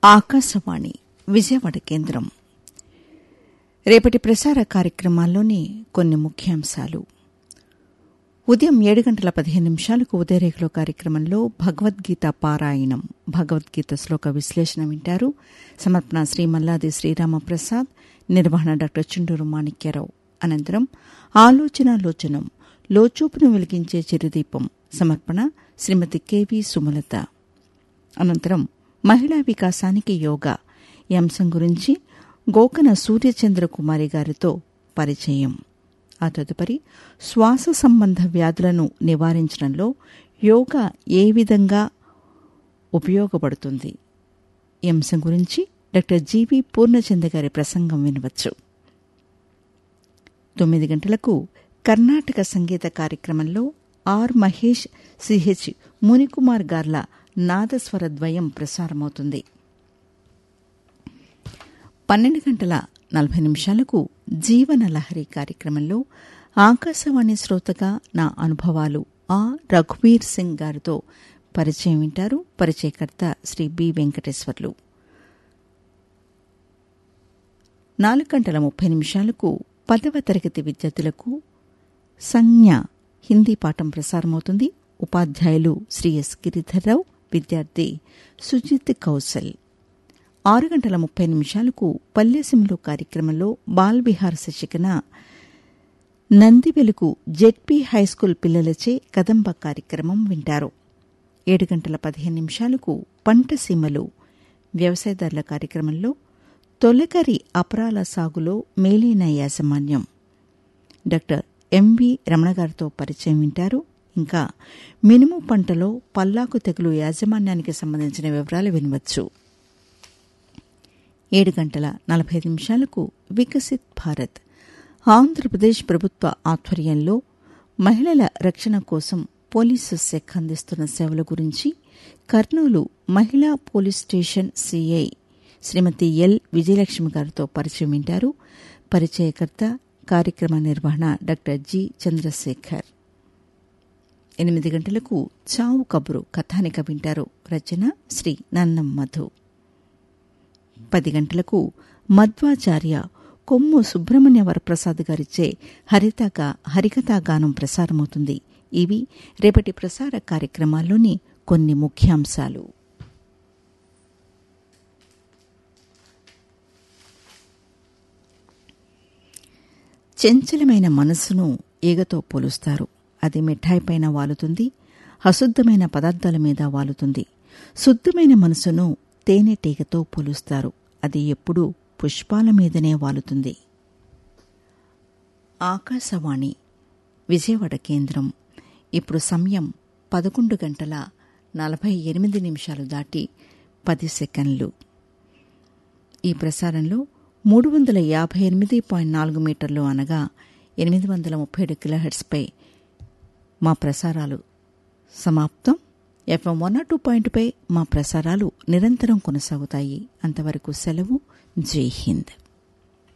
ఆకాశవాణి విజయవాడ కేంద్రం రేపటి ప్రసార కార్యక్రమాల్లోని కొన్ని ముఖ్యాంశాలు ఉదయం ఏడు గంటల పదిహేను నిమిషాలకు ఉదయరేఖలో కార్యక్రమంలో భగవద్గీత పారాయణం భగవద్గీత శ్లోక విశ్లేషణ వింటారు సమర్పణ శ్రీ మల్లాది శ్రీరామప్రసాద్ నిర్వహణ డాక్టర్ చుండూరు మాణిక్యరావు అనంతరం ఆలోచన లోచనం లోచూపును వెలిగించే చిరుదీపం సమర్పణ శ్రీమతి కెవి సుమలత అనంతరం మహిళా వికాసానికి యోగా ఈ అంశం గురించి గోకన సూర్యచంద్ర కుమారి గారితో పరిచయం ఆ తదుపరి శ్వాస సంబంధ వ్యాధులను నివారించడంలో యోగా ఏ విధంగా ఉపయోగపడుతుంది ఈ అంశం గురించి డాక్టర్ జీవి పూర్ణచంద్ర గారి ప్రసంగం వినవచ్చు తొమ్మిది గంటలకు కర్ణాటక సంగీత కార్యక్రమంలో ఆర్ మహేష్ సిహెచ్ మునికుమార్ గార్ల నాదస్వర ద్వయం ప్రసారమవుతుంది పన్నెండు గంటల నలభై నిమిషాలకు జీవన లహరి కార్యక్రమంలో ఆకాశవాణి శ్రోతగా నా అనుభవాలు ఆ రఘువీర్ సింగ్ గారితో పరిచయం వింటారు పరిచయకర్త శ్రీ బి వెంకటేశ్వర్లు నాలుగు గంటల ముప్పై నిమిషాలకు పదవ తరగతి విద్యార్థులకు సంజ్ఞ హిందీ పాఠం ప్రసారమవుతుంది ఉపాధ్యాయులు శ్రీ ఎస్ గిరిధర్రావు విద్యార్థి సుజిత్ కౌశల్ ఆరు గంటల ముప్పై నిమిషాలకు పల్లెసిములు కార్యక్రమంలో బాల్ విహార్ శశికన నందివెలుగు జెడ్పీ హైస్కూల్ పిల్లలచే కదంబ కార్యక్రమం వింటారు ఏడు గంటల పదిహేను నిమిషాలకు పంట సీమలు వ్యవసాయదారుల కార్యక్రమంలో తొలకరి అపరాల సాగులో మేలైన యాజమాన్యం డాక్టర్ ఎంవి రమణ గారితో పరిచయం వింటారు ఇంకా మినుము పంటలో పల్లాకు తెగులు యాజమాన్యానికి సంబంధించిన వివరాలు వినవచ్చు ఏడు గంటల నలభై నిమిషాలకు వికసిత్ భారత్ ఆంధ్రప్రదేశ్ ప్రభుత్వ ఆధ్వర్యంలో మహిళల రక్షణ కోసం పోలీసు శాఖ అందిస్తున్న సేవల గురించి కర్నూలు మహిళా police station CI Srimati L Vijayalakshmi గారితో పరిచయం వింటారు పరిచయకర్త కార్యక్రమ నిర్వహణ డాక్టర్ జి చంద్రశేఖర్ ఎనిమిది గంటలకు చావు కబురు కథానిక వింటారు రచన శ్రీ నన్నం మధు పది గంటలకు మధ్వాచార్య కొమ్ము సుబ్రహ్మణ్య వరప్రసాద్ గారిచే హరితగా హరికథా గానం ప్రసారమవుతుంది ఇవి రేపటి ప్రసార కార్యక్రమాల్లోని కొన్ని ముఖ్యాంశాలు చంచలమైన మనస్సును ఈగతో పోలుస్తారు అది మిఠాయి పైన వాలుతుంది అశుద్ధమైన పదార్థాల మీద వాలుతుంది శుద్ధమైన మనసును తేనెటీగతో పోలుస్తారు అది ఎప్పుడూ పుష్పాల మీదనే వాలుతుంది ఆకాశవాణి విజయవాడ కేంద్రం ఇప్పుడు సమయం పదకొండు గంటల నలభై ఎనిమిది నిమిషాలు దాటి పది సెకండ్లు ఈ ప్రసారంలో మూడు వందల యాభై ఎనిమిది పాయింట్ నాలుగు మీటర్లు అనగా ఎనిమిది వందల ముప్పై ఏడు కిలోహెర్ట్స్పై మా ప్రసారాలు సమాప్తం ఎఫ్ఎం వన్ టూ పాయింట్పై మా ప్రసారాలు నిరంతరం కొనసాగుతాయి అంతవరకు సెలవు జై హింద్